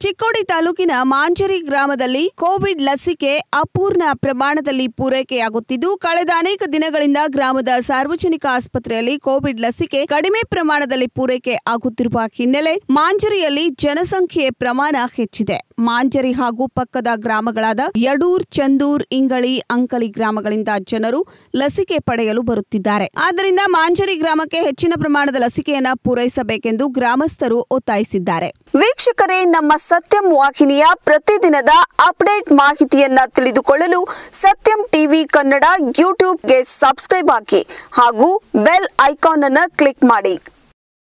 ಚಿಕ್ಕೋಡಿ ತಾಲೂಕಿನ ಮಾಂಜರಿ ಗ್ರಾಮದಲ್ಲಿ ಕೋವಿಡ್ ಲಸಿಕೆ ಅಪೂರ್ಣ ಪ್ರಮಾಣದಲ್ಲಿ ಪೂರೈಕೆಯಾಗುತ್ತಿದ್ದು ಕಳೆದ ಅನೇಕ ದಿನಗಳಿಂದ ಗ್ರಾಮದ ಸಾರ್ವಜನಿಕ ಆಸ್ಪತ್ರೆಯಲ್ಲಿ ಕೋವಿಡ್ ಲಸಿಕೆ ಕಡಿಮೆ ಪ್ರಮಾಣದಲ್ಲಿ ಪೂರೈಕೆ ಆಗುತ್ತಿರುವ ಹಿನ್ನೆಲೆ ಮಾಂಜರಿಯಲ್ಲಿ ಜನಸಂಖ್ಯೆ ಪ್ರಮಾಣ ಹೆಚ್ಚಿದೆ ಮಾಂಜರಿ ಹಾಗೂ ಪಕ್ಕದ ಗ್ರಾಮಗಳಾದ ಯಡೂರ್ ಚಂದೂರ್ ಇಂಗಳಿ ಅಂಕಲಿ ಗ್ರಾಮಗಳಿಂದ ಜನರು ಲಸಿಕೆ ಪಡೆಯಲು ಬರುತ್ತಿದ್ದಾರೆ ಆದ್ದರಿಂದ ಮಾಂಜರಿ ಗ್ರಾಮಕ್ಕೆ ಹೆಚ್ಚಿನ ಪ್ರಮಾಣದ ಲಸಿಕೆಯನ್ನ ಪೂರೈಸಬೇಕೆಂದು ಗ್ರಾಮಸ್ಥರು ಒತ್ತಾಯಿಸಿದ್ದಾರೆ ವೀಕ್ಷಕರೇ ನಮ್ಮ ಸತ್ಯಂ ವಾಹಿನಿಯ ಪ್ರತಿದಿನದ ಅಪ್ಡೇಟ್ ಮಾಹಿತಿಯನ್ನ ತಿಳಿದುಕೊಳ್ಳಲು ಸತ್ಯಂ ಟಿವಿ ಕನ್ನಡ ಯೂಟ್ಯೂಬ್ಗೆ ಸಬ್ಸ್ಕ್ರೈಬ್ ಹಾಕಿ ಹಾಗೂ ಬೆಲ್ ಐಕಾನ್ ಅನ್ನು ಕ್ಲಿಕ್ ಮಾಡಿ